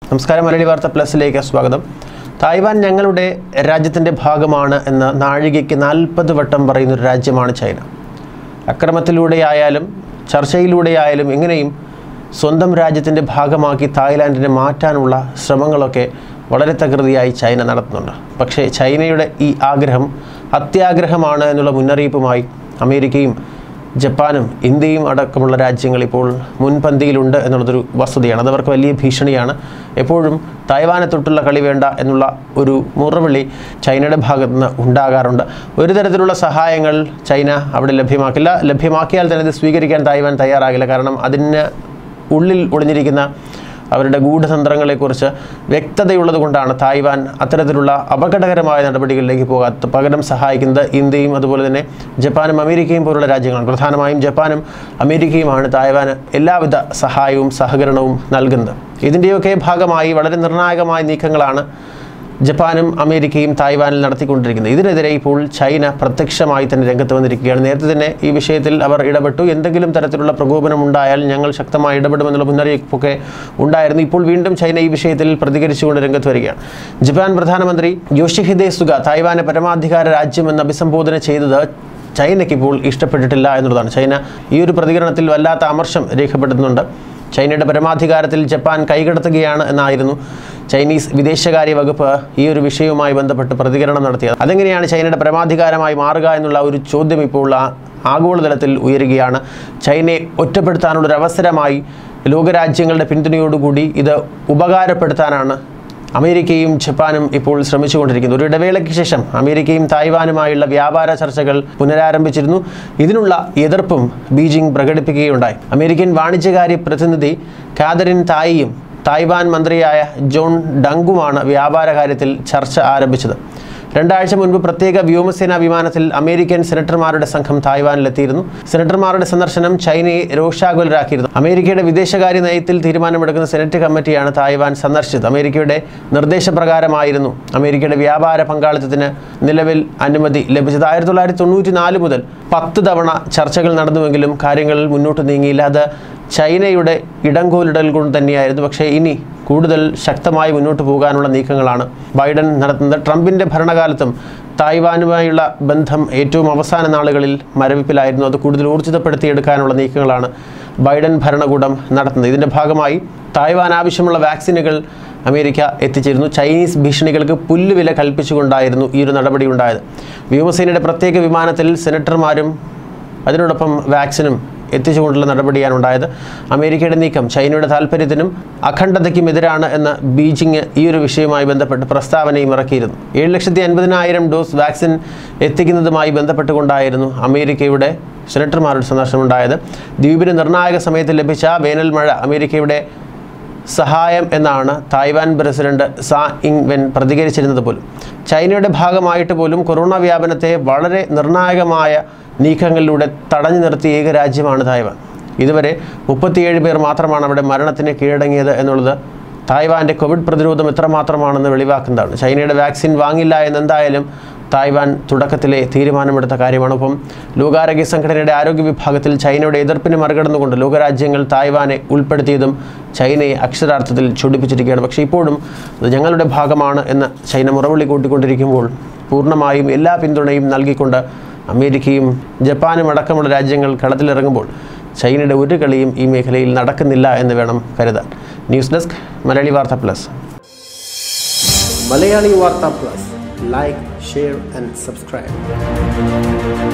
നമസ്കാരം മലയാളി വാർത്ത പ്ലസിലേക്ക് സ്വാഗതം തായ്വാൻ ഞങ്ങളുടെ രാജ്യത്തിൻ്റെ ഭാഗമാണ് എന്ന് നാഴികയ്ക്ക് നാൽപ്പത് വട്ടം പറയുന്ന ഒരു രാജ്യമാണ് ചൈന അക്രമത്തിലൂടെയായാലും ചർച്ചയിലൂടെയായാലും എങ്ങനെയും സ്വന്തം രാജ്യത്തിൻ്റെ ഭാഗമാക്കി തായ്ലാൻഡിനെ മാറ്റാനുള്ള ശ്രമങ്ങളൊക്കെ വളരെ തകൃതിയായി ചൈന നടത്തുന്നുണ്ട് പക്ഷേ ചൈനയുടെ ഈ ആഗ്രഹം അത്യാഗ്രഹമാണ് എന്നുള്ള മുന്നറിയിപ്പുമായി അമേരിക്കയും ജപ്പാനും ഇന്ത്യയും അടക്കമുള്ള രാജ്യങ്ങൾ ഇപ്പോൾ മുൻപന്തിയിലുണ്ട് എന്നുള്ളതൊരു വസ്തുതയാണ് അതവർക്ക് വലിയ ഭീഷണിയാണ് എപ്പോഴും തായ്വാനെ തൊട്ടുള്ള കളി വേണ്ട എന്നുള്ള ഒരു മുറവിളി ചൈനയുടെ ഭാഗത്ത് നിന്ന് ഉണ്ടാകാറുണ്ട് ഒരു തരത്തിലുള്ള സഹായങ്ങൾ ചൈന അവിടെ ലഭ്യമാക്കില്ല ലഭ്യമാക്കിയാൽ തന്നെ ഇത് സ്വീകരിക്കാൻ തായ്വാൻ തയ്യാറാകില്ല കാരണം അതിന് ഉള്ളിൽ ഒളിഞ്ഞിരിക്കുന്ന അവരുടെ ഗൂഢതന്ത്രങ്ങളെക്കുറിച്ച് വ്യക്തതയുള്ളത് കൊണ്ടാണ് തായ്വാൻ അത്തരത്തിലുള്ള അപകടകരമായ നടപടികളിലേക്ക് പോകാത്ത പകരം സഹായിക്കുന്നത് ഇന്ത്യയും അതുപോലെ തന്നെ ജപ്പാനും അമേരിക്കയും പോലുള്ള രാജ്യങ്ങളാണ് പ്രധാനമായും ജപ്പാനും അമേരിക്കയുമാണ് തായ്വാന് എല്ലാവിധ സഹായവും സഹകരണവും നൽകുന്നത് ഇതിൻ്റെയൊക്കെ ഭാഗമായി വളരെ നിർണായകമായ നീക്കങ്ങളാണ് ജപ്പാനും അമേരിക്കയും തായ്വാനിൽ നടത്തിക്കൊണ്ടിരിക്കുന്നത് ഇതിനെതിരെ ഇപ്പോൾ ചൈന പ്രത്യക്ഷമായി തന്നെ രംഗത്ത് വന്നിരിക്കുകയാണ് നേരത്തെ തന്നെ ഈ വിഷയത്തിൽ അവർ ഇടപെട്ടു എന്തെങ്കിലും തരത്തിലുള്ള പ്രകോപനം ഉണ്ടായാൽ ഞങ്ങൾ ശക്തമായി ഇടപെടുമെന്നുള്ള മുന്നറിയിപ്പൊക്കെ ഉണ്ടായിരുന്നു ഇപ്പോൾ വീണ്ടും ചൈന ഈ വിഷയത്തിൽ പ്രതികരിച്ചുകൊണ്ട് രംഗത്ത് വരികയാണ് ജപ്പാൻ പ്രധാനമന്ത്രി യോഷിഹിദെ സുഗ തായ്വാനെ പരമാധികാര രാജ്യമെന്ന് അഭിസംബോധന ചെയ്തത് ചൈനയ്ക്ക് ഇപ്പോൾ ഇഷ്ടപ്പെട്ടിട്ടില്ല എന്നുള്ളതാണ് ചൈന ഈ ഒരു പ്രതികരണത്തിൽ വല്ലാത്ത അമർഷം രേഖപ്പെടുത്തുന്നുണ്ട് ചൈനയുടെ പരമാധികാരത്തിൽ ജപ്പാൻ കൈകടത്തുകയാണ് എന്നായിരുന്നു ചൈനീസ് വിദേശകാര്യ വകുപ്പ് ഈ ഒരു വിഷയവുമായി ബന്ധപ്പെട്ട് പ്രതികരണം നടത്തിയത് അതെങ്ങനെയാണ് ചൈനയുടെ പരമാധികാരമായി മാറുക എന്നുള്ള ഒരു ചോദ്യം ഇപ്പോൾ ആ ആഗോളതലത്തിൽ ഉയരുകയാണ് ചൈനയെ ഒറ്റപ്പെടുത്താനുള്ളൊരു അവസരമായി ലോകരാജ്യങ്ങളുടെ പിന്തുണയോടുകൂടി ഇത് ഉപകാരപ്പെടുത്താനാണ് അമേരിക്കയും ജപ്പാനും ഇപ്പോൾ ശ്രമിച്ചുകൊണ്ടിരിക്കുന്നു ഒരു ഇടവേളയ്ക്ക് ശേഷം അമേരിക്കയും തായ്വാനുമായുള്ള വ്യാപാര ചർച്ചകൾ പുനരാരംഭിച്ചിരുന്നു ഇതിനുള്ള എതിർപ്പും ബീജിംഗ് പ്രകടിപ്പിക്കുകയുണ്ടായി അമേരിക്കൻ വാണിജ്യകാര്യ പ്രതിനിധി കാതറിൻ തായിയും തായ്വാൻ മന്ത്രിയായ ജോൺ ഡങ്കുമാണ് വ്യാപാര കാര്യത്തിൽ ചർച്ച ആരംഭിച്ചത് രണ്ടാഴ്ച മുൻപ് പ്രത്യേക വ്യോമസേനാ വിമാനത്തിൽ അമേരിക്കൻ സെനറ്റർമാരുടെ സംഘം തായ്വാനിലെത്തിയിരുന്നു സെനറ്റർമാരുടെ സന്ദർശനം ചൈനയെ രോഷാകുലരാക്കിയിരുന്നു അമേരിക്കയുടെ വിദേശകാര്യ നയത്തിൽ തീരുമാനമെടുക്കുന്ന സെനറ്റ് കമ്മിറ്റിയാണ് തായ്വാൻ സന്ദർശിച്ചത് അമേരിക്കയുടെ നിർദ്ദേശപ്രകാരമായിരുന്നു അമേരിക്കയുടെ വ്യാപാര പങ്കാളിത്തത്തിന് നിലവിൽ അനുമതി ലഭിച്ചത് ആയിരത്തി തൊള്ളായിരത്തി തൊണ്ണൂറ്റി നാല് മുതൽ പത്ത് തവണ ചർച്ചകൾ നടന്നുവെങ്കിലും കാര്യങ്ങൾ മുന്നോട്ട് നീങ്ങിയില്ല അത് ചൈനയുടെ ഇടങ്കോലിടൽ കൊണ്ട് തന്നെയായിരുന്നു പക്ഷേ ഇനി കൂടുതൽ ശക്തമായി മുന്നോട്ട് പോകാനുള്ള നീക്കങ്ങളാണ് ബൈഡൻ നടത്തുന്നത് ട്രംപിൻ്റെ ഭരണകാലത്തും തായ്വാനുമായുള്ള ബന്ധം ഏറ്റവും അവസാന നാളുകളിൽ മരവിപ്പിലായിരുന്നു അത് കൂടുതൽ ഊർജിതപ്പെടുത്തിയെടുക്കാനുള്ള നീക്കങ്ങളാണ് ബൈഡൻ ഭരണകൂടം നടത്തുന്നത് ഇതിൻ്റെ ഭാഗമായി തായ്വാൻ ആവശ്യമുള്ള വാക്സിനുകൾ അമേരിക്ക എത്തിച്ചിരുന്നു ചൈനീസ് ഭീഷണികൾക്ക് പുല്ലുവില കൽപ്പിച്ചുകൊണ്ടായിരുന്നു ഈ ഒരു നടപടി ഉണ്ടായത് വ്യോമസേനയുടെ പ്രത്യേക വിമാനത്തിൽ സെനറ്റർമാരും അതിനോടൊപ്പം വാക്സിനും എത്തിച്ചുകൊണ്ടുള്ള നടപടിയാണ് ഉണ്ടായത് അമേരിക്കയുടെ നീക്കം ചൈനയുടെ താല്പര്യത്തിനും അഖണ്ഡതയ്ക്കും എതിരാണ് എന്ന് ബീജിംഗ് ഈ ഒരു വിഷയവുമായി ബന്ധപ്പെട്ട് പ്രസ്താവനയും ഇറക്കിയിരുന്നു ഏഴ് ലക്ഷത്തി അൻപതിനായിരം ഡോസ് വാക്സിൻ എത്തിക്കുന്നതുമായി ബന്ധപ്പെട്ടുകൊണ്ടായിരുന്നു അമേരിക്കയുടെ സെനറ്റർമാരുടെ സന്ദർശനം ഉണ്ടായത് ദ്വീപിന് നിർണായക സമയത്ത് ലഭിച്ച വേനൽ മഴ അമേരിക്കയുടെ സഹായം എന്നാണ് തായ്വാൻ പ്രസിഡന്റ് സാ ഇങ് വെൻ പ്രതികരിച്ചിരുന്നത് പോലും ചൈനയുടെ ഭാഗമായിട്ട് പോലും കൊറോണ വ്യാപനത്തെ വളരെ നിർണായകമായ നീക്കങ്ങളിലൂടെ തടഞ്ഞു നിർത്തിയ ഏക രാജ്യമാണ് തായ്വാൻ ഇതുവരെ മുപ്പത്തിയേഴ് പേർ മാത്രമാണ് അവിടെ മരണത്തിന് കീഴടങ്ങിയത് എന്നുള്ളത് തായ്വാൻ്റെ കോവിഡ് പ്രതിരോധം എത്രമാത്രമാണെന്ന് വെളിവാക്കുന്നതാണ് ചൈനയുടെ വാക്സിൻ വാങ്ങില്ല എന്നെന്തായാലും തായ്വാൻ തുടക്കത്തിലെ തീരുമാനമെടുത്ത കാര്യമാണ് ഒപ്പം ലോകാരോഗ്യ സംഘടനയുടെ ആരോഗ്യ വിഭാഗത്തിൽ ചൈനയുടെ എതിർപ്പിനെ മറികടന്നുകൊണ്ട് ലോകരാജ്യങ്ങൾ തായ്വാനെ ഉൾപ്പെടുത്തിയതും ചൈനയെ അക്ഷരാർത്ഥത്തിൽ ചൊടിപ്പിച്ചിരിക്കുകയാണ് പക്ഷേ ഇപ്പോഴും അത് ഞങ്ങളുടെ ഭാഗമാണ് എന്ന് ചൈന മുറവിളി കൂട്ടിക്കൊണ്ടിരിക്കുമ്പോൾ പൂർണ്ണമായും എല്ലാ പിന്തുണയും നൽകിക്കൊണ്ട് അമേരിക്കയും ജപ്പാനും അടക്കമുള്ള രാജ്യങ്ങൾ കളത്തിലിറങ്ങുമ്പോൾ ചൈനയുടെ ഒരു കളിയും ഈ മേഖലയിൽ നടക്കുന്നില്ല എന്ന് വേണം കരുതാൻ ന്യൂസ് ഡെസ്ക് മലയാളി വാർത്ത പ്ലസ് മലയാളി വാർത്ത plus like share and subscribe